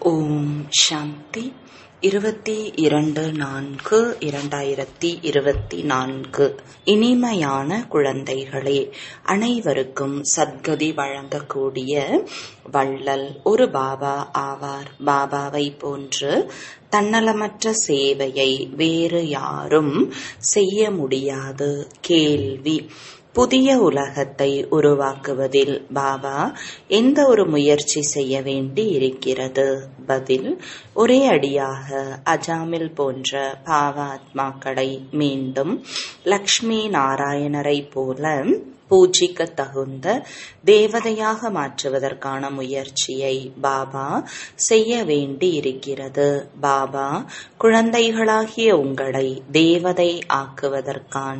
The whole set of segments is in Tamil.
ஓம் சாந்தி இருபத்தி இரண்டு நான்கு இரண்டாயிரத்தி இருபத்தி நான்கு இனிமையான குழந்தைகளே அனைவருக்கும் சத்கதி வழங்கக்கூடிய வள்ளல் ஒரு பாபா ஆவார் பாபாவை போன்று தன்னலமற்ற சேவையை வேறு யாரும் செய்ய முடியாது கேள்வி புதிய உலகத்தை உருவாக்குவதில் பாபா எந்த ஒரு முயற்சி செய்ய வேண்டி இருக்கிறது பதில் ஒரே அடியாக அஜாமில் போன்ற பாவாத்மாக்களை மீண்டும் லக்ஷ்மி நாராயணரை போல பூஜிக்க தகுந்த தேவதையாக மாற்றுவதற்கான முயற்சியை பாபா செய்ய வேண்டி இருக்கிறது பாபா குழந்தைகளாகிய உங்களை தேவதை ஆக்குவதற்கான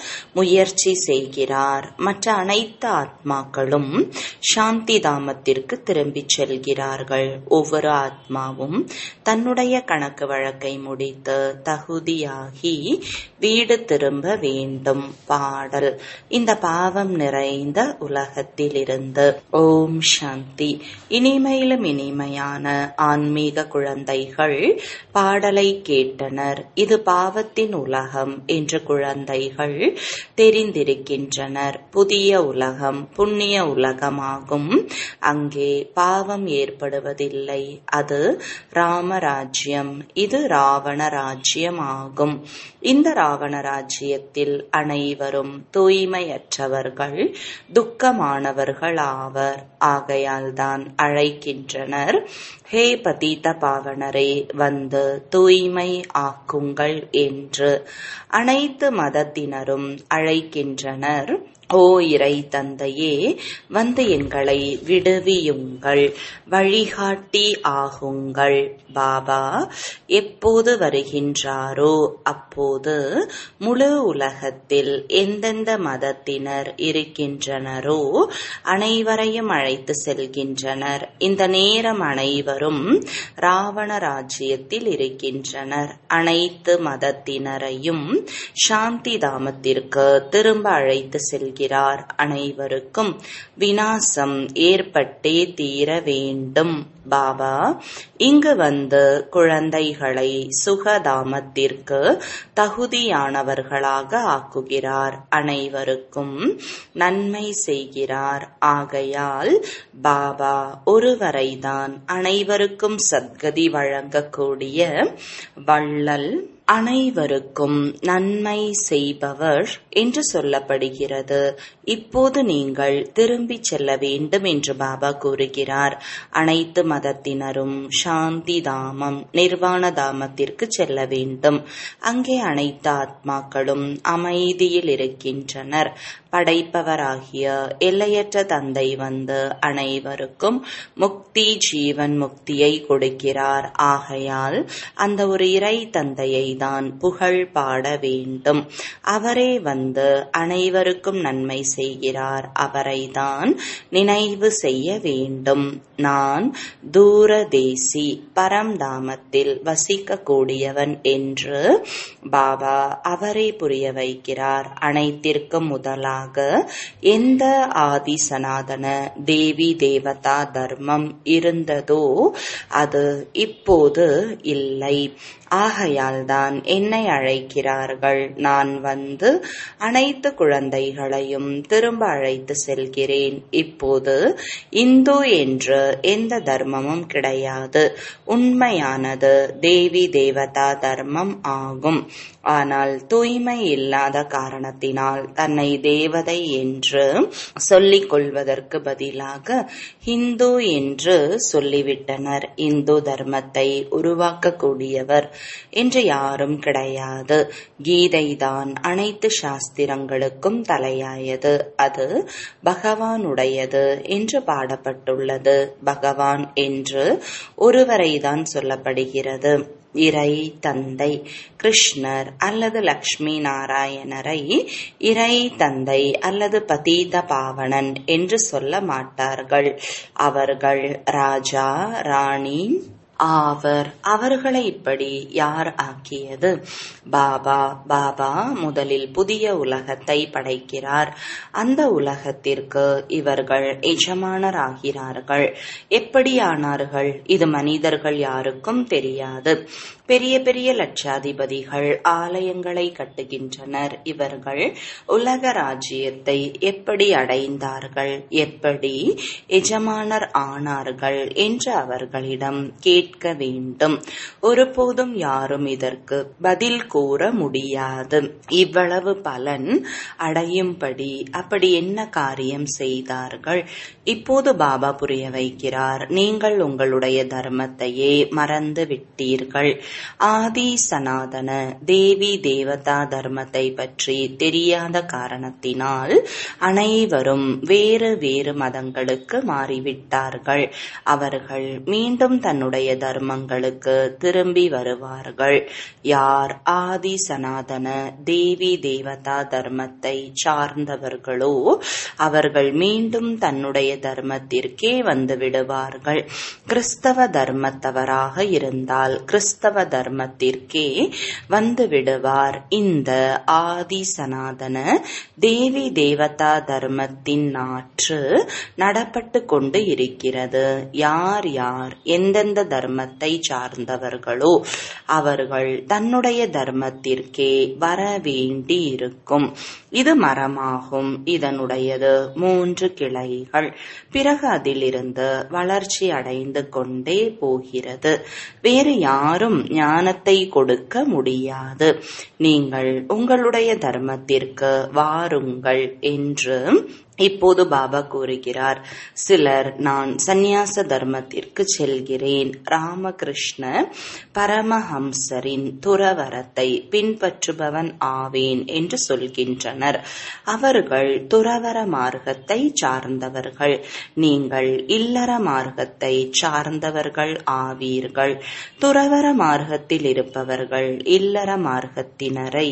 முயற்சி செய்கிறார் மற்ற அனைத்து ஆத்மாக்களும் சாந்தி தாமத்திற்கு திரும்பிச் செல்கிறார்கள் ஒவ்வொரு ஆத்மாவும் தன்னுடைய கணக்கு வழக்கை முடித்து தகுதியாகி வீடு திரும்ப வேண்டும் பாடல் இந்த பாவம் நிறைந்த உலகத்திலிருந்து ஓம் சாந்தி இனிமையிலும் இனிமையான ஆன்மீக குழந்தைகள் பாடலை கேட்டனர் இது பாவத்தின் உலகம் என்று குழந்தைகள் தெரிந்திருக்கின்றனர் புதிய உலகம் புண்ணிய உலகமாகும் அங்கே பாவம் ஏற்படுவதில்லை அது ராமராஜ்யம் இது ராவண ராஜ்யம் ஆகும் இந்த ராவண ராஜ்யத்தில் அனைவரும் தூய்மையற்றவர்கள் துக்கமானவர்கள் ஆவர் ஆகையால் தான் அழைக்கின்றனர் ஹே பதீத பாவனரே வந்து தூய்மை ஆக்குங்கள் என்று அனைத்து மதத்தினரும் அழைக்கின்றனர் ஓ இறை தந்தையே வந்து எங்களை விடுவியுங்கள் வழிகாட்டி ஆகுங்கள் பாபா எப்போது வருகின்றாரோ அப்போது முழு உலகத்தில் எந்தெந்த மதத்தினர் இருக்கின்றனரோ அனைவரையும் அழைத்து செல்கின்றனர் இந்த நேரம் அனைவரும் ராவண ராஜ்யத்தில் இருக்கின்றனர் அனைத்து மதத்தினரையும் சாந்தி தாமத்திற்கு திரும்ப அழைத்து செல்கிறார் இருக்கிறார் அனைவருக்கும் வினாசம் ஏற்பட்டே தீர வேண்டும் பாபா இங்கு வந்து குழந்தைகளை சுகதாமத்திற்கு தகுதியானவர்களாக ஆக்குகிறார் அனைவருக்கும் நன்மை செய்கிறார் ஆகையால் பாபா ஒருவரைதான் அனைவருக்கும் சத்கதி வழங்கக்கூடிய வள்ளல் அனைவருக்கும் நன்மை செய்பவர் என்று சொல்லப்படுகிறது இப்போது நீங்கள் திரும்பி செல்ல வேண்டும் என்று பாபா கூறுகிறார் அனைத்து மதத்தினரும் சாந்தி தாமம் நிர்வாண தாமத்திற்கு செல்ல வேண்டும் அங்கே அனைத்து ஆத்மாக்களும் அமைதியில் இருக்கின்றனர் படைப்பவராகிய எல்லையற்ற தந்தை வந்து அனைவருக்கும் முக்தி ஜீவன் முக்தியை கொடுக்கிறார் ஆகையால் அந்த ஒரு இறை தந்தையை தான் புகழ் பாட வேண்டும் அவரே வந்து அனைவருக்கும் நன்மை செய்கிறார் அவரை தான் நினைவு செய்ய வேண்டும் நான் தூரதேசி பரம்தாமத்தில் வசிக்க கூடியவன் என்று பாபா அவரே புரிய வைக்கிறார் அனைத்திற்கும் முதலாக எந்த ஆதி சனாதன தேவி தேவதா தர்மம் இருந்ததோ அது இப்போது இல்லை ஆகையால் தான் என்னை அழைக்கிறார்கள் நான் வந்து அனைத்து குழந்தைகளையும் திரும்ப அழைத்து செல்கிறேன் இப்போது இந்து என்று எந்த தர்மமும் கிடையாது உண்மையானது தேவி தேவதா தர்மம் ஆகும் ஆனால் தூய்மை இல்லாத காரணத்தினால் தன்னை தேவதை என்று சொல்லிக் கொள்வதற்கு பதிலாக ஹிந்து என்று சொல்லிவிட்டனர் இந்து தர்மத்தை உருவாக்கக்கூடியவர் என்று யாரும் கிடையாது கீதைதான் அனைத்து சாஸ்திரங்களுக்கும் தலையாயது அது பகவானுடையது என்று பாடப்பட்டுள்ளது பகவான் என்று ஒருவரை தான் சொல்லப்படுகிறது இறை தந்தை கிருஷ்ணர் அல்லது லக்ஷ்மி நாராயணரை இறை தந்தை அல்லது பதீத பாவனன் என்று சொல்ல மாட்டார்கள் அவர்கள் ராஜா ராணி ஆவர் அவர்களை இப்படி யார் ஆக்கியது பாபா பாபா முதலில் புதிய உலகத்தை படைக்கிறார் அந்த உலகத்திற்கு இவர்கள் எஜமானராகிறார்கள் எப்படி ஆனார்கள் இது மனிதர்கள் யாருக்கும் தெரியாது பெரிய பெரிய லட்சாதிபதிகள் ஆலயங்களை கட்டுகின்றனர் இவர்கள் உலக ராஜ்யத்தை எப்படி அடைந்தார்கள் எப்படி எஜமானர் ஆனார்கள் என்று அவர்களிடம் கேட்க வேண்டும் ஒருபோதும் யாரும் இதற்கு பதில் கூற முடியாது இவ்வளவு பலன் அடையும்படி அப்படி என்ன காரியம் செய்தார்கள் இப்போது பாபா புரிய வைக்கிறார் நீங்கள் உங்களுடைய தர்மத்தையே மறந்து விட்டீர்கள் ஆதி சனாதன தேவி தேவதா தர்மத்தை பற்றி தெரியாத காரணத்தினால் அனைவரும் வேறு வேறு மதங்களுக்கு மாறிவிட்டார்கள் அவர்கள் மீண்டும் தன்னுடைய தர்மங்களுக்கு திரும்பி வருவார்கள் யார் ஆதி சனாதன தேவி தேவதா தர்மத்தை சார்ந்தவர்களோ அவர்கள் மீண்டும் தன்னுடைய தர்மத்திற்கே வந்து விடுவார்கள் கிறிஸ்தவ தர்மத்தவராக இருந்தால் கிறிஸ்தவ தர்மத்திற்கே வந்து விடுவார் இந்த ஆதி சனாதன தேவி தேவதா தர்மத்தின் நாற்று நடப்பட்டு கொண்டு இருக்கிறது யார் யார் எந்தெந்த தர்மத்தை சார்ந்தவர்களோ அவர்கள் தன்னுடைய தர்மத்திற்கே வர வேண்டி இருக்கும் இது மரமாகும் இதனுடையது மூன்று கிளைகள் பிறகு அதிலிருந்து வளர்ச்சி அடைந்து கொண்டே போகிறது வேறு யாரும் ஞானத்தை கொடுக்க முடியாது நீங்கள் உங்களுடைய தர்மத்திற்கு வாருங்கள் என்று இப்போது பாபா கூறுகிறார் சிலர் நான் சந்நியாச தர்மத்திற்கு செல்கிறேன் ராமகிருஷ்ண பரமஹம்சரின் துறவரத்தை பின்பற்றுபவன் ஆவேன் என்று சொல்கின்றனர் அவர்கள் துறவர மார்க்கத்தை சார்ந்தவர்கள் நீங்கள் இல்லற மார்க்கத்தை சார்ந்தவர்கள் ஆவீர்கள் துறவர மார்க்கத்தில் இருப்பவர்கள் இல்லற மார்க்கத்தினரை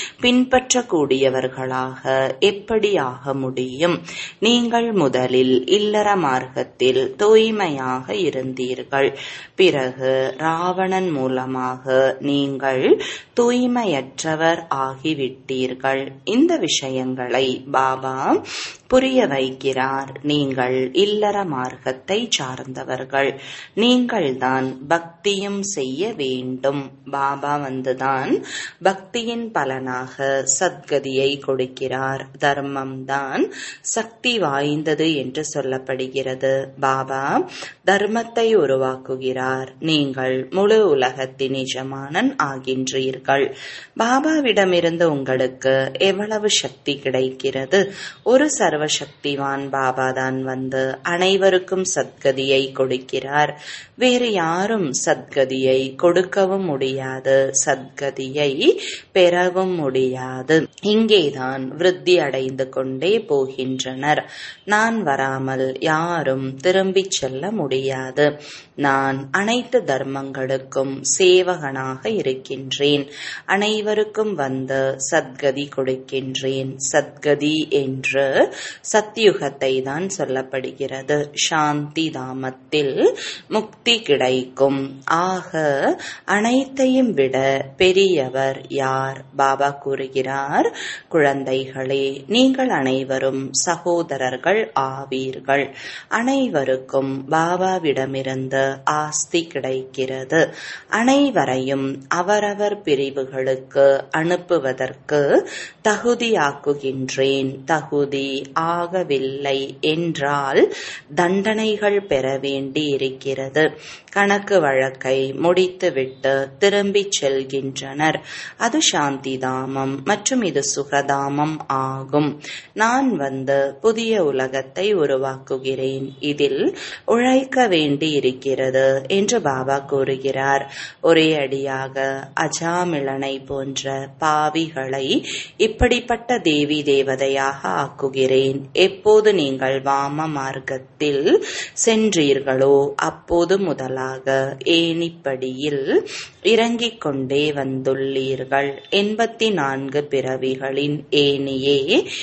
பின்பற்றக்கூடியவர்களாக எப்படி ஆக முடியும் நீங்கள் முதலில் இல்லற மார்க்கத்தில் தூய்மையாக இருந்தீர்கள் பிறகு ராவணன் மூலமாக நீங்கள் தூய்மையற்றவர் ஆகிவிட்டீர்கள் இந்த விஷயங்களை பாபா புரிய வைக்கிறார் நீங்கள் இல்லற மார்க்கத்தை சார்ந்தவர்கள் நீங்கள்தான் பக்தியும் செய்ய வேண்டும் பாபா வந்துதான் பக்தியின் பலனாக சத்கதியை கொடுக்கிறார் தர்மம்தான் சக்தி வாய்ந்தது என்று சொல்லப்படுகிறது பாபா தர்மத்தை உருவாக்குகிறார் நீங்கள் முழு உலகத்தின் எஜமானன் ஆகின்றீர்கள் பாபாவிடமிருந்து உங்களுக்கு எவ்வளவு சக்தி கிடைக்கிறது ஒரு சர்வசக்திவான் பாபா தான் வந்து அனைவருக்கும் சத்கதியை கொடுக்கிறார் வேறு யாரும் சத்கதியை கொடுக்கவும் முடியாது சத்கதியை பெறவும் முடியாது இங்கேதான் விருத்தி அடைந்து கொண்டே போகின்றனர் நான் வராமல் யாரும் திரும்பிச் செல்ல முடியாது நான் அனைத்து தர்மங்களுக்கும் சேவகனாக இருக்கின்றேன் அனைவருக்கும் வந்து சத்கதி கொடுக்கின்றேன் சத்கதி என்று சத்தியுகத்தை தான் சொல்லப்படுகிறது சாந்தி தாமத்தில் முக்தி கிடைக்கும் ஆக அனைத்தையும் விட பெரியவர் யார் பாபா கூறுகிறார் குழந்தைகளே நீங்கள் அனைவரும் சகோதரர்கள் ஆவீர்கள் அனைவருக்கும் பாபாவிடமிருந்து ஆஸ்தி கிடைக்கிறது அனைவரையும் அவரவர் பிரிவுகளுக்கு அனுப்புவதற்கு தகுதியாக்குகின்றேன் தகுதி ஆகவில்லை என்றால் தண்டனைகள் பெற வேண்டி இருக்கிறது கணக்கு வழக்கை முடித்துவிட்டு திரும்பிச் செல்கின்றனர் அது சாந்தி தாமம் மற்றும் இது சுகதாமம் ஆகும் நான் வந்து புதிய உலகத்தை உருவாக்குகிறேன் இதில் உழைக்க வேண்டி இருக்கிறது என்று பாபா கூறுகிறார் ஒரே அடியாக அஜாமிளனை போன்ற பாவிகளை இப்படிப்பட்ட தேவி தேவதையாக ஆக்குகிறேன் எப்போது நீங்கள் வாம மார்க்கத்தில் சென்றீர்களோ அப்போது முதலாக ஏணிப்படியில் இறங்கிக் கொண்டே வந்துள்ளீர்கள் எண்பத்தி நான்கு பிறவிகளின் ஏணியே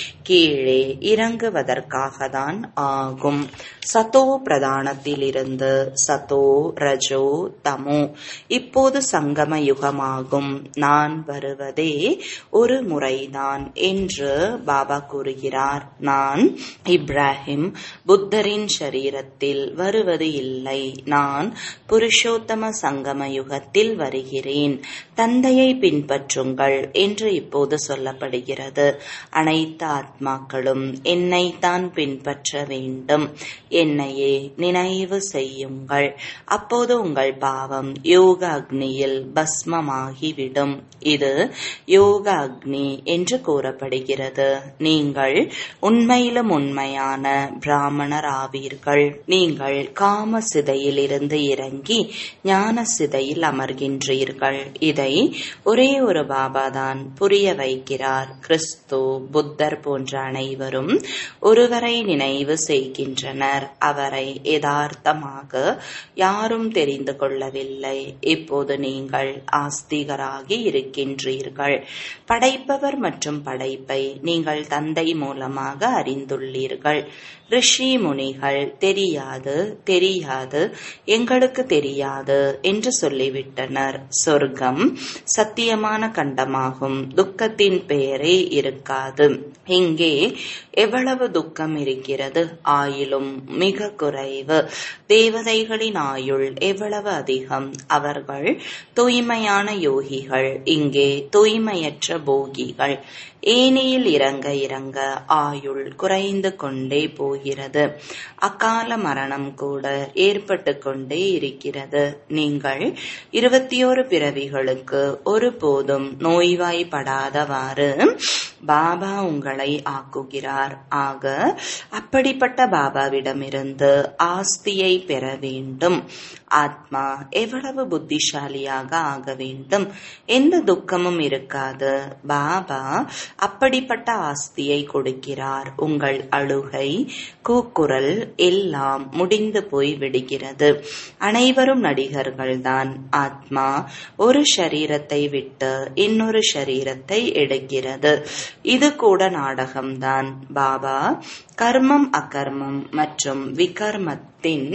கீழே இறங்குவதற்காக தான் ஆகும் சதோ பிரதானத்திலிருந்து சதோ ரஜோ தமோ இப்போது சங்கம யுகமாகும் நான் வருவதே ஒரு முறைதான் என்று பாபா கூறுகிறார் நான் இப்ராஹிம் புத்தரின் சரீரத்தில் வருவது இல்லை நான் புருஷோத்தம சங்கம யுகத்தில் வருகிறேன் தந்தையை பின்பற்றுங்கள் என்று இப்போது சொல்லப்படுகிறது அனைத்து ஆத்மாக்களும் என்னைத்தான் பின்பற்ற வேண்டும் என்னையே நினைவு செய்யுங்கள் அப்போது உங்கள் பாவம் யோக அக்னியில் பஸ்மமாகிவிடும் இது யோக அக்னி என்று கூறப்படுகிறது நீங்கள் உண்மையிலும் உண்மையான பிராமணர் ஆவீர்கள் நீங்கள் காம சிதையிலிருந்து இறங்கி ஞான சிதையில் அமர்கின்றீர்கள் இதை ஒரே ஒரு பாபாதான் புரிய வைக்கிறார் கிறிஸ்து புத்தர் போன்ற அனைவரும் ஒருவரை நினைவு செய்கின்றனர் அவரை யதார்த்தமாக யாரும் தெரிந்து கொள்ளவில்லை இப்போது நீங்கள் ஆஸ்திகராகி இருக்கின்றீர்கள் படைப்பவர் மற்றும் படைப்பை நீங்கள் தந்தை மூலமாக அறிந்துள்ளீர்கள் ரிஷி முனிகள் தெரியாது தெரியாது எங்களுக்கு தெரியாது என்று சொல்லிவிட்டனர் சொர்க்கம் சத்தியமான கண்டமாகும் துக்கத்தின் பெயரே இருக்காது இங்கே எவ்வளவு துக்கம் இருக்கிறது ஆயிலும் மிக குறைவு தேவதைகளின் ஆயுள் எவ்வளவு அதிகம் அவர்கள் தூய்மையான யோகிகள் இங்கே தூய்மையற்ற போகிகள் ஏனியில் இறங்க இறங்க ஆயுள் குறைந்து கொண்டே போகிறது அக்கால மரணம் கூட ஏற்பட்டு கொண்டே இருக்கிறது நீங்கள் இருபத்தியோரு பிறவிகளுக்கு ஒருபோதும் நோய்வாய்ப்படாதவாறு பாபா உங்களை ஆக்குகிறார் ஆக அப்படிப்பட்ட பாபாவிடமிருந்து ஆஸ்தியை பெற வேண்டும் ஆத்மா எவ்வளவு புத்திசாலியாக ஆக வேண்டும் எந்த துக்கமும் இருக்காது பாபா அப்படிப்பட்ட ஆஸ்தியை கொடுக்கிறார் உங்கள் அழுகை கூக்குரல் எல்லாம் முடிந்து போய் விடுகிறது அனைவரும் நடிகர்கள்தான் ஆத்மா ஒரு ஷரீரத்தை விட்டு இன்னொரு ஷரீரத்தை எடுக்கிறது இது கூட நாடகம்தான் பாபா கர்மம் அகர்மம் மற்றும் விகர்மத்தின்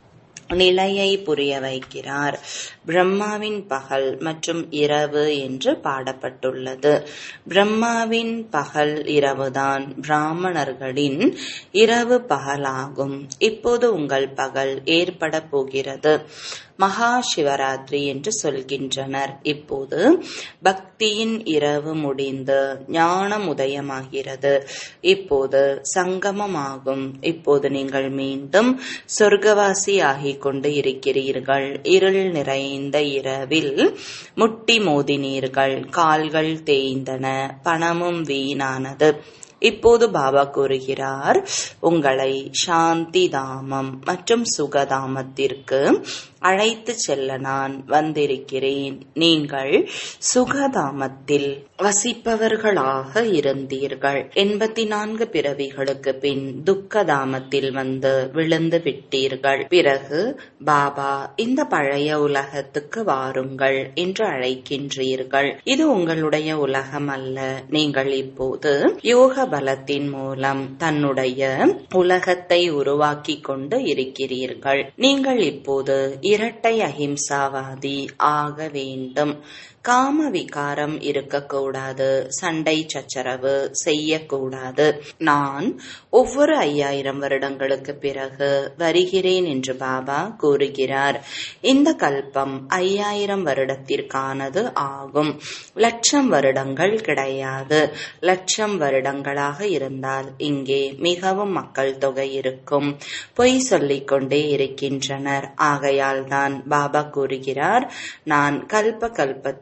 நிலையை புரிய வைக்கிறார் பிரம்மாவின் பகல் மற்றும் இரவு என்று பாடப்பட்டுள்ளது பிரம்மாவின் பகல் இரவுதான் பிராமணர்களின் இரவு பகலாகும் இப்போது உங்கள் பகல் ஏற்பட போகிறது மகா சிவராத்திரி என்று சொல்கின்றனர் இப்போது பக்தியின் இரவு முடிந்து ஞானம் உதயமாகிறது இப்போது சங்கமமாகும் இப்போது நீங்கள் மீண்டும் சொர்க்கவாசி ஆகிக் கொண்டு இருக்கிறீர்கள் இருள் நிறைந்த இரவில் முட்டி மோதினீர்கள் கால்கள் தேய்ந்தன பணமும் வீணானது இப்போது பாபா கூறுகிறார் உங்களை சாந்தி தாமம் மற்றும் சுகதாமத்திற்கு அழைத்து செல்ல நான் வந்திருக்கிறேன் நீங்கள் சுகதாமத்தில் வசிப்பவர்களாக இருந்தீர்கள் எண்பத்தி நான்கு பிறவிகளுக்கு பின் துக்கதாமத்தில் வந்து விழுந்து விட்டீர்கள் பிறகு பாபா இந்த பழைய உலகத்துக்கு வாருங்கள் என்று அழைக்கின்றீர்கள் இது உங்களுடைய உலகம் அல்ல நீங்கள் இப்போது யோக பலத்தின் மூலம் தன்னுடைய உலகத்தை உருவாக்கி கொண்டு இருக்கிறீர்கள் நீங்கள் இப்போது இரட்டை அஹிம்சாவாதி ஆக வேண்டும் காம விகாரம் இருக்கக்கூடாது சண்டை சச்சரவு செய்யக்கூடாது நான் ஒவ்வொரு ஐயாயிரம் வருடங்களுக்கு பிறகு வருகிறேன் என்று பாபா கூறுகிறார் இந்த கல்பம் ஐயாயிரம் வருடத்திற்கானது ஆகும் லட்சம் வருடங்கள் கிடையாது லட்சம் வருடங்களாக இருந்தால் இங்கே மிகவும் மக்கள் தொகை இருக்கும் பொய் சொல்லிக் கொண்டே இருக்கின்றனர் ஆகையால் தான் பாபா கூறுகிறார் நான் கல்ப கல்பத்தில்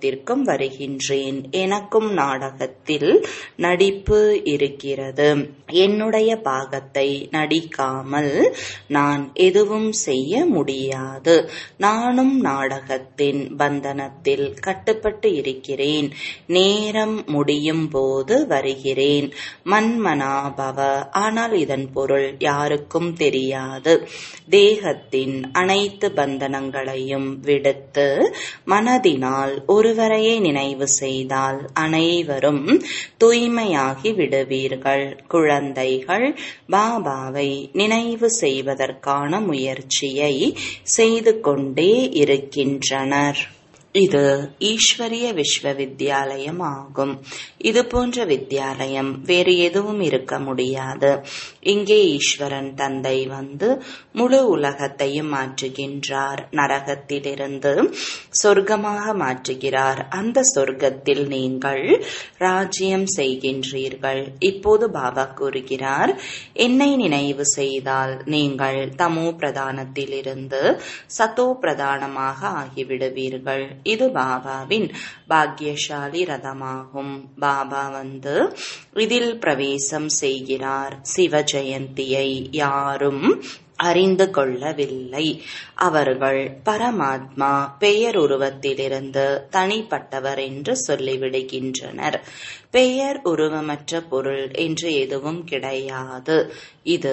நாடகத்திற்கும் வருகின்றேன் எனக்கும் நாடகத்தில் நடிப்பு இருக்கிறது என்னுடைய பாகத்தை நடிக்காமல் நான் எதுவும் செய்ய முடியாது நானும் நாடகத்தின் பந்தனத்தில் கட்டுப்பட்டு இருக்கிறேன் நேரம் முடியும் போது வருகிறேன் மன்மனாபவ ஆனால் இதன் பொருள் யாருக்கும் தெரியாது தேகத்தின் அனைத்து பந்தனங்களையும் விடுத்து மனதினால் ஒருவரையே நினைவு செய்தால் அனைவரும் தூய்மையாகி விடுவீர்கள் குழந்தைகள் பாபாவை நினைவு செய்வதற்கான முயற்சியை செய்து கொண்டே இருக்கின்றனர் இது ஈஸ்வரிய விஸ்வவித்யாலயம் ஆகும் இது போன்ற வித்யாலயம் வேறு எதுவும் இருக்க முடியாது இங்கே ஈஸ்வரன் தந்தை வந்து முழு உலகத்தையும் மாற்றுகின்றார் நரகத்திலிருந்து சொர்க்கமாக மாற்றுகிறார் அந்த சொர்க்கத்தில் நீங்கள் ராஜ்யம் செய்கின்றீர்கள் இப்போது பாபா கூறுகிறார் என்னை நினைவு செய்தால் நீங்கள் தமோ பிரதானத்திலிருந்து சத்தோ பிரதானமாக ஆகிவிடுவீர்கள் இது பாபாவின் பாக்யசாலி ரதமாகும் பாபா வந்து இதில் பிரவேசம் செய்கிறார் சிவ ஜெயந்தியை யாரும் அறிந்து கொள்ளவில்லை அவர்கள் பரமாத்மா பெயர் உருவத்திலிருந்து தனிப்பட்டவர் என்று சொல்லிவிடுகின்றனர் பெயர் உருவமற்ற பொருள் என்று எதுவும் கிடையாது இது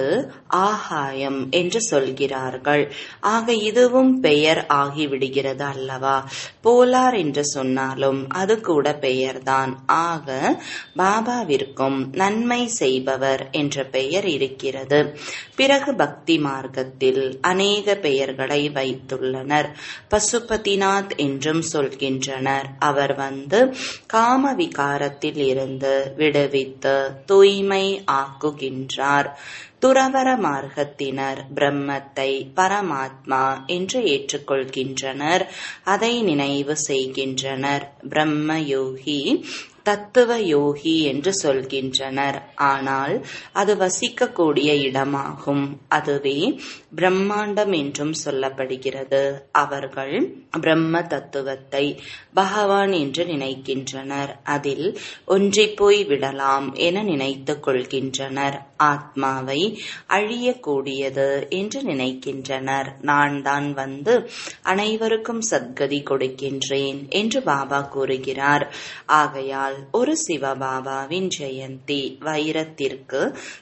ஆகாயம் என்று சொல்கிறார்கள் ஆக இதுவும் பெயர் ஆகிவிடுகிறது அல்லவா போலார் என்று சொன்னாலும் அது கூட பெயர்தான் ஆக பாபாவிற்கும் நன்மை செய்பவர் என்ற பெயர் இருக்கிறது பிறகு பக்தி மார்க்கத்தில் அநேக பெயர்களை வைத்துள்ளனர் பசுபதிநாத் என்றும் சொல்கின்றனர் அவர் வந்து காம விகாரத்தில் இருந்து விடுவித்து தூய்மை ஆக்குகின்றார் துறவர மார்க்கத்தினர் பிரம்மத்தை பரமாத்மா என்று ஏற்றுக்கொள்கின்றனர் அதை நினைவு செய்கின்றனர் பிரம்ம யோகி தத்துவ யோகி என்று சொல்கின்றனர் ஆனால் அது வசிக்கக்கூடிய இடமாகும் அதுவே பிரம்மாண்டம் என்றும் சொல்லப்படுகிறது அவர்கள் பிரம்ம தத்துவத்தை பகவான் என்று நினைக்கின்றனர் அதில் ஒன்றிப் போய் விடலாம் என நினைத்துக் கொள்கின்றனர் ஆத்மாவை அழியக்கூடியது என்று நினைக்கின்றனர் நான் தான் வந்து அனைவருக்கும் சத்கதி கொடுக்கின்றேன் என்று பாபா கூறுகிறார் ஆகையால் ஒரு சிவபாபாவின் ஜெயந்தி வைரத்திற்கு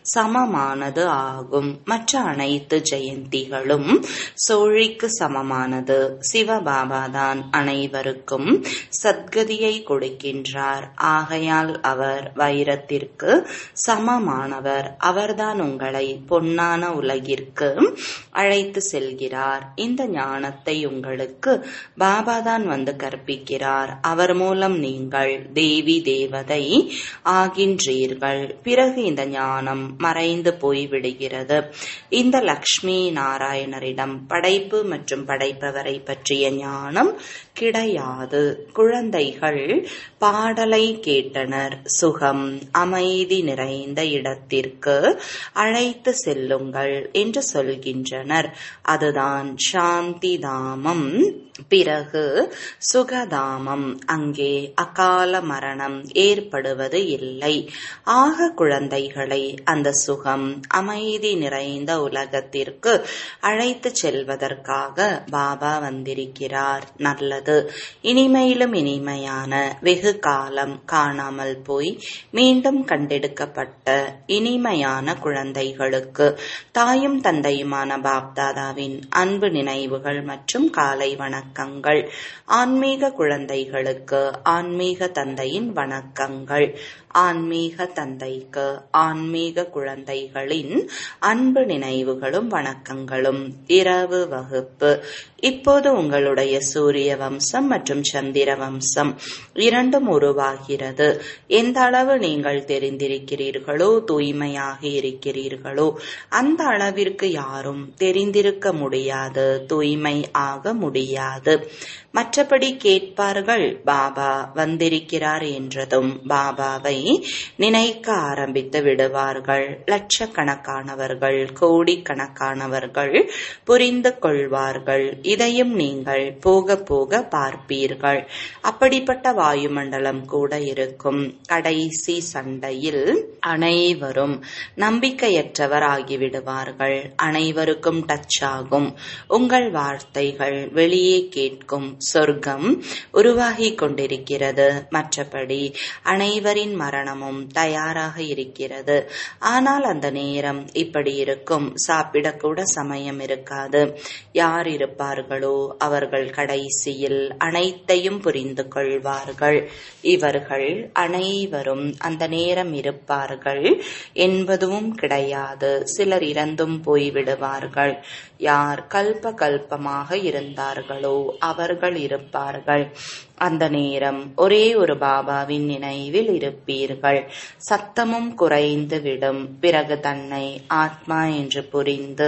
சமமானது ஆகும் மற்ற அனைத்து ஜெயந்திகளும் சோழிக்கு சமமானது சிவபாபா தான் அனைவருக்கும் சத்கதியை கொடுக்கின்றார் ஆகையால் அவர் வைரத்திற்கு சமமானவர் அவர்தான் உங்களை பொன்னான உலகிற்கு அழைத்து செல்கிறார் இந்த ஞானத்தை உங்களுக்கு பாபாதான் வந்து கற்பிக்கிறார் அவர் மூலம் நீங்கள் தேவி தேவதை ஆகின்றீர்கள் பிறகு இந்த ஞானம் மறைந்து போய்விடுகிறது இந்த லக்ஷ்மி நாராயணரிடம் படைப்பு மற்றும் படைப்பவரை பற்றிய ஞானம் கிடையாது குழந்தைகள் பாடலை கேட்டனர் சுகம் அமைதி நிறைந்த இடத்திற்கு அழைத்து செல்லுங்கள் என்று சொல்கின்றனர் அதுதான் சாந்தி தாமம் பிறகு சுகதாமம் அங்கே அகால மரணம் ஏற்படுவது இல்லை ஆக குழந்தைகளை அந்த சுகம் அமைதி நிறைந்த உலகத்திற்கு அழைத்து செல்வதற்காக பாபா வந்திருக்கிறார் நல்லது இனிமையிலும் இனிமையான வெகு காலம் காணாமல் போய் மீண்டும் கண்டெடுக்கப்பட்ட இனிமையான குழந்தைகளுக்கு தாயும் தந்தையுமான பாப்தாதாவின் அன்பு நினைவுகள் மற்றும் காலை வணக்கங்கள் ஆன்மீக குழந்தைகளுக்கு ஆன்மீக தந்தையின் வணக்கங்கள் ஆன்மீக தந்தைக்கு ஆன்மீக குழந்தைகளின் அன்பு நினைவுகளும் வணக்கங்களும் இரவு வகுப்பு இப்போது உங்களுடைய சூரிய வம்சம் மற்றும் சந்திர வம்சம் இரண்டும் உருவாகிறது எந்த அளவு நீங்கள் தெரிந்திருக்கிறீர்களோ தூய்மையாக இருக்கிறீர்களோ அந்த அளவிற்கு யாரும் தெரிந்திருக்க முடியாது தூய்மை ஆக முடியாது மற்றபடி கேட்பார்கள் பாபா வந்திருக்கிறார் என்றதும் பாபாவை நினைக்க ஆரம்பித்து விடுவார்கள் லட்சக்கணக்கானவர்கள் கோடிக்கணக்கானவர்கள் புரிந்து கொள்வார்கள் இதையும் நீங்கள் போக போக பார்ப்பீர்கள் அப்படிப்பட்ட வாயுமண்டலம் கூட இருக்கும் கடைசி சண்டையில் அனைவரும் நம்பிக்கையற்றவர் ஆகிவிடுவார்கள் அனைவருக்கும் டச் ஆகும் உங்கள் வார்த்தைகள் வெளியே கேட்கும் சொர்க்கம் உருவாகி கொண்டிருக்கிறது மற்றபடி அனைவரின் மரணமும் தயாராக இருக்கிறது ஆனால் அந்த நேரம் இப்படி இருக்கும் சாப்பிடக்கூட சமயம் இருக்காது யார் இருப்பார்களோ அவர்கள் கடைசியில் அனைத்தையும் புரிந்து கொள்வார்கள் இவர்கள் அனைவரும் அந்த நேரம் இருப்பார்கள் என்பதும் கிடையாது சிலர் இறந்தும் போய்விடுவார்கள் யார் கல்ப கல்பமாக இருந்தார்களோ அவர்கள் இருப்பார்கள் அந்த நேரம் ஒரே ஒரு பாபாவின் நினைவில் இருப்பீர்கள் சத்தமும் குறைந்து விடும் பிறகு தன்னை ஆத்மா என்று புரிந்து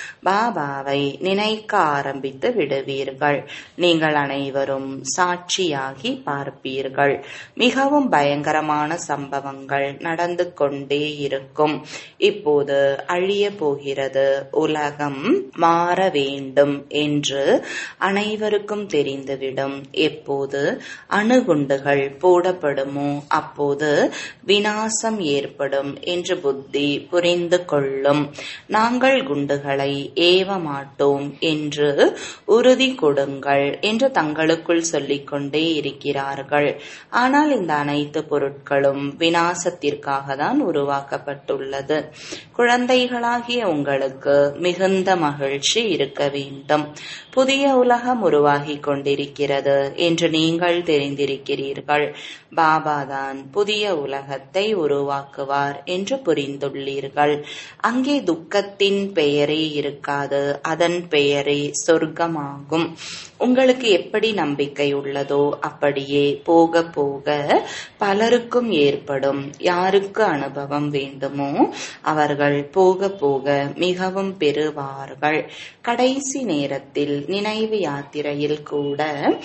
பாபாவை நினைக்க ஆரம்பித்து விடுவீர்கள் நீங்கள் அனைவரும் சாட்சியாகி பார்ப்பீர்கள் மிகவும் பயங்கரமான சம்பவங்கள் நடந்து கொண்டே இருக்கும் இப்போது அழிய போகிறது உலகம் மாற வேண்டும் என்று அனைவருக்கும் தெரிந்துவிடும் எப்போது அணுகுண்டுகள் போடப்படுமோ அப்போது வினாசம் ஏற்படும் என்று புத்தி புரிந்து கொள்ளும் நாங்கள் குண்டுகளை ஏவ மாட்டோம் என்று உறுதி கொடுங்கள் என்று தங்களுக்குள் சொல்லிக் கொண்டே இருக்கிறார்கள் ஆனால் இந்த அனைத்து பொருட்களும் வினாசத்திற்காக தான் உருவாக்கப்பட்டுள்ளது குழந்தைகளாகிய உங்களுக்கு மிகுந்த மகிழ்ச்சி இருக்க வேண்டும் புதிய உலகம் உருவாகி கொண்டிருக்கிறது என்று நீங்கள் தெரிந்திருக்கிறீர்கள் பாபாதான் புதிய உலகத்தை உருவாக்குவார் என்று புரிந்துள்ளீர்கள் அங்கே துக்கத்தின் பெயரே இருக்காது அதன் பெயரே சொர்க்கமாகும் உங்களுக்கு எப்படி நம்பிக்கை உள்ளதோ அப்படியே போக போக பலருக்கும் ஏற்படும் யாருக்கு அனுபவம் வேண்டுமோ அவர்கள் போக போக மிகவும் பெறுவார்கள் கடைசி நேரத்தில் நினைவு யாத்திரையில் கூட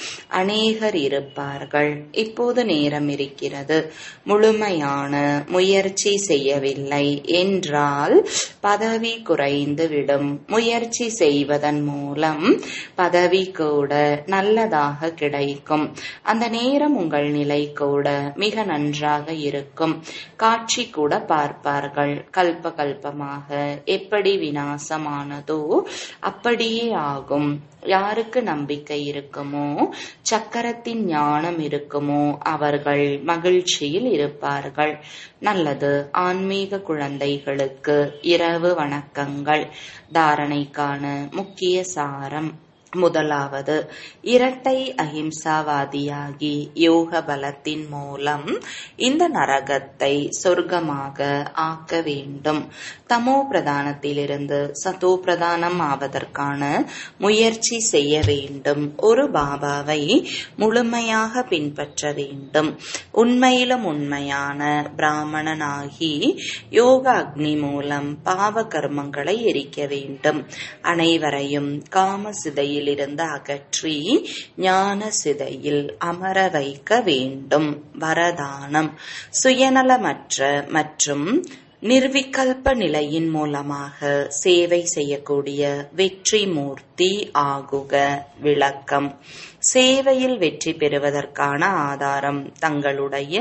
அநேகர் இருப்பார்கள் இப்போது நேரம் இருக்கிறது முழுமையான முயற்சி செய்யவில்லை என்றால் பதவி குறைந்துவிடும் முயற்சி செய்வதன் மூலம் பதவி கூட நல்லதாக கிடைக்கும் அந்த நேரம் உங்கள் நிலை கூட மிக நன்றாக இருக்கும் காட்சி கூட பார்ப்பார்கள் கல்ப கல்பமாக எப்படி வினாசமானதோ அப்படியே ஆகும் யாருக்கு நம்பிக்கை இருக்குமோ சக்கரத்தின் ஞானம் இருக்குமோ அவர்கள் மகிழ்ச்சியில் இருப்பார்கள் நல்லது ஆன்மீக குழந்தைகளுக்கு இரவு வணக்கங்கள் தாரணைக்கான முக்கிய சாரம் முதலாவது இரட்டை அஹிம்சாவாதியாகி யோக பலத்தின் மூலம் இந்த நரகத்தை சொர்க்கமாக ஆக்க வேண்டும் தமோ பிரதானத்திலிருந்து சதோ பிரதானம் ஆவதற்கான முயற்சி செய்ய வேண்டும் ஒரு பாபாவை முழுமையாக பின்பற்ற வேண்டும் உண்மையிலும் உண்மையான பிராமணனாகி யோக அக்னி மூலம் பாவ கர்மங்களை எரிக்க வேண்டும் அனைவரையும் காம சிதையிலிருந்து அகற்றி ஞான சிதையில் அமர வைக்க வேண்டும் வரதானம் சுயநலமற்ற மற்றும் நிர்விகல்ப நிலையின் மூலமாக சேவை செய்யக்கூடிய வெற்றி மூர்த்தி ஆகுக விளக்கம் சேவையில் வெற்றி பெறுவதற்கான ஆதாரம் தங்களுடைய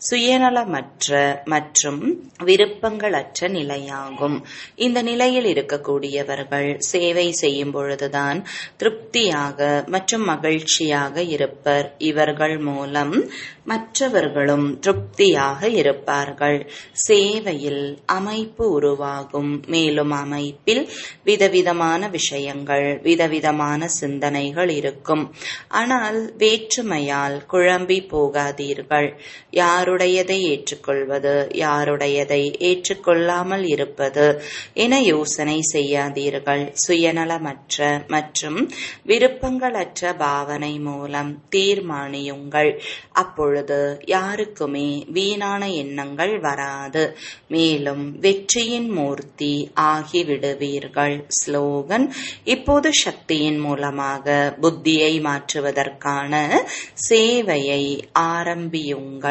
சுயநலமற்ற மற்றும் விருப்பங்களற்ற நிலையாகும் இந்த நிலையில் இருக்கக்கூடியவர்கள் சேவை செய்யும் பொழுதுதான் திருப்தியாக மற்றும் மகிழ்ச்சியாக இருப்பர் இவர்கள் மூலம் மற்றவர்களும் திருப்தியாக இருப்பார்கள் சேவையில் அமைப்பு உருவாகும் மேலும் அமைப்பில் விதவிதமான விஷயங்கள் விதவிதமான சிந்தனைகள் இருக்கும் ஆனால் வேற்றுமையால் குழம்பி போகாதீர்கள் யாருடையதை ஏற்றுக்கொள்வது யாருடையதை ஏற்றுக்கொள்ளாமல் இருப்பது என யோசனை செய்யாதீர்கள் சுயநலமற்ற மற்றும் விருப்பங்களற்ற பாவனை மூலம் தீர்மானியுங்கள் அப்பொழுது யாருக்குமே வீணான எண்ணங்கள் வராது மேலும் வெற்றியின் மூர்த்தி ஆகிவிடுவீர்கள் ஸ்லோகன் இப்போது சக்தியின் மூலமாக புத்தியை மாற்றுவதற்கான சேவையை ஆரம்பியுங்கள்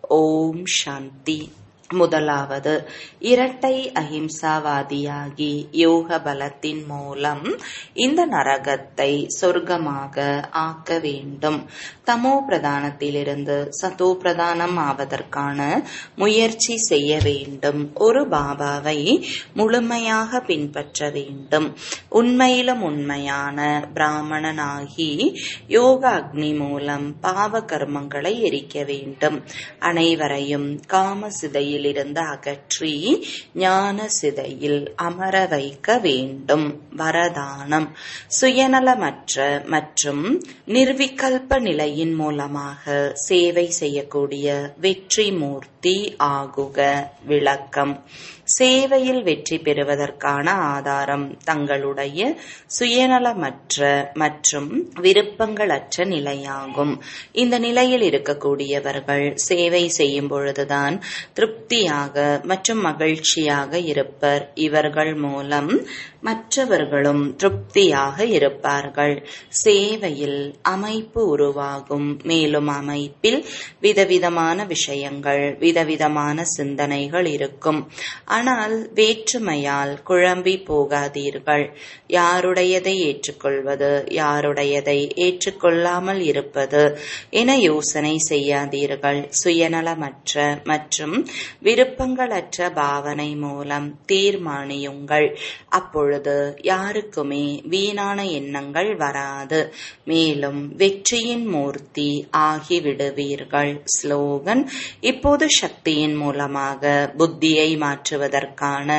ஓம் சாந்தி முதலாவது இரட்டை அஹிம்சாவாதியாகி யோக பலத்தின் மூலம் இந்த நரகத்தை சொர்க்கமாக ஆக்க வேண்டும் தமோ பிரதானத்திலிருந்து சதோ பிரதானம் ஆவதற்கான முயற்சி செய்ய வேண்டும் ஒரு பாபாவை முழுமையாக பின்பற்ற வேண்டும் உண்மையிலும் உண்மையான பிராமணனாகி யோக அக்னி மூலம் பாவ கர்மங்களை எரிக்க வேண்டும் அனைவரையும் காம சிதையிலிருந்து அகற்றி ஞான சிதையில் அமர வைக்க வேண்டும் வரதானம் சுயநலமற்ற மற்றும் நிர்விகல்ப நிலையின் மூலமாக சேவை செய்யக்கூடிய வெற்றி மூர்த்தி ஆகுக விளக்கம் சேவையில் வெற்றி பெறுவதற்கான ஆதாரம் தங்களுடைய சுயநலமற்ற மற்றும் விருப்பங்களற்ற நிலையாகும் இந்த நிலையில் இருக்கக்கூடியவர்கள் சேவை செய்யும் பொழுதுதான் திருப்தியாக மற்றும் மகிழ்ச்சியாக இருப்பர் இவர்கள் மூலம் மற்றவர்களும் திருப்தியாக இருப்பார்கள் சேவையில் அமைப்பு உருவாகும் மேலும் அமைப்பில் விதவிதமான விஷயங்கள் விதவிதமான சிந்தனைகள் இருக்கும் ஆனால் வேற்றுமையால் குழம்பி போகாதீர்கள் யாருடையதை ஏற்றுக்கொள்வது யாருடையதை ஏற்றுக்கொள்ளாமல் இருப்பது என யோசனை செய்யாதீர்கள் சுயநலமற்ற மற்றும் விருப்பங்களற்ற பாவனை மூலம் தீர்மானியுங்கள் அப்பொழுது யாருக்குமே வீணான எண்ணங்கள் வராது மேலும் வெற்றியின் மூர்த்தி ஆகிவிடுவீர்கள் ஸ்லோகன் இப்போது சக்தியின் மூலமாக புத்தியை மாற்றுவதற்கான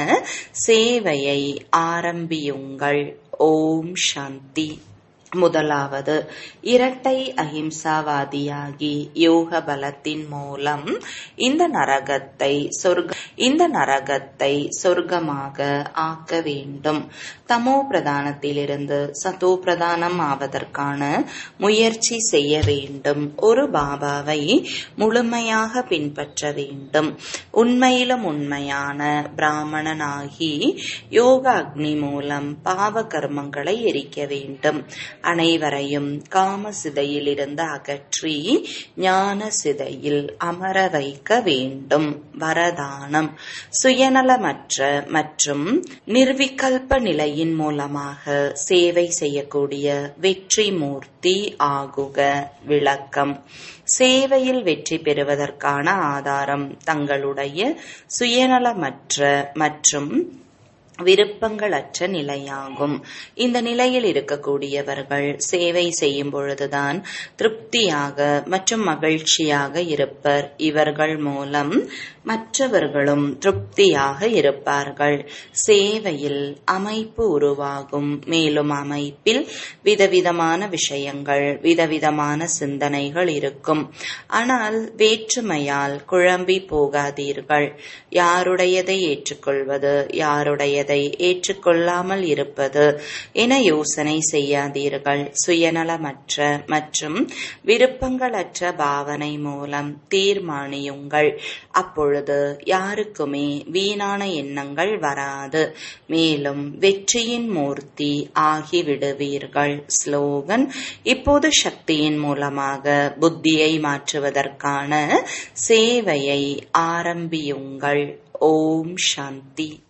சேவையை ஆரம்பியுங்கள் ஓம் சாந்தி முதலாவது இரட்டை அஹிம்சாவாதியாகி யோக பலத்தின் மூலம் இந்த நரகத்தை சொர்க்க இந்த நரகத்தை சொர்க்கமாக ஆக்க வேண்டும் தமோ பிரதானத்திலிருந்து சதோ பிரதானம் ஆவதற்கான முயற்சி செய்ய வேண்டும் ஒரு பாபாவை முழுமையாக பின்பற்ற வேண்டும் உண்மையிலும் உண்மையான பிராமணனாகி யோக அக்னி மூலம் பாவ கர்மங்களை எரிக்க வேண்டும் அனைவரையும் காம சிதையிலிருந்து அகற்றி ஞான சிதையில் அமர வைக்க வேண்டும் வரதானம் சுயநலமற்ற மற்றும் நிர்விகல்ப நிலையின் மூலமாக சேவை செய்யக்கூடிய வெற்றி மூர்த்தி ஆகுக விளக்கம் சேவையில் வெற்றி பெறுவதற்கான ஆதாரம் தங்களுடைய சுயநலமற்ற மற்றும் விருப்பங்களற்ற நிலையாகும் இந்த நிலையில் இருக்கக்கூடியவர்கள் சேவை செய்யும் பொழுதுதான் திருப்தியாக மற்றும் மகிழ்ச்சியாக இருப்பர் இவர்கள் மூலம் மற்றவர்களும் திருப்தியாக இருப்பார்கள் சேவையில் அமைப்பு உருவாகும் மேலும் அமைப்பில் விதவிதமான விஷயங்கள் விதவிதமான சிந்தனைகள் இருக்கும் ஆனால் வேற்றுமையால் குழம்பி போகாதீர்கள் யாருடையதை ஏற்றுக்கொள்வது யாருடையதை ஏற்றுக்கொள்ளாமல் இருப்பது என யோசனை செய்யாதீர்கள் சுயநலமற்ற மற்றும் விருப்பங்களற்ற பாவனை மூலம் தீர்மானியுங்கள் அப்பொழுது யாருக்குமே வீணான எண்ணங்கள் வராது மேலும் வெற்றியின் மூர்த்தி ஆகிவிடுவீர்கள் ஸ்லோகன் இப்போது சக்தியின் மூலமாக புத்தியை மாற்றுவதற்கான சேவையை ஆரம்பியுங்கள் ஓம் சாந்தி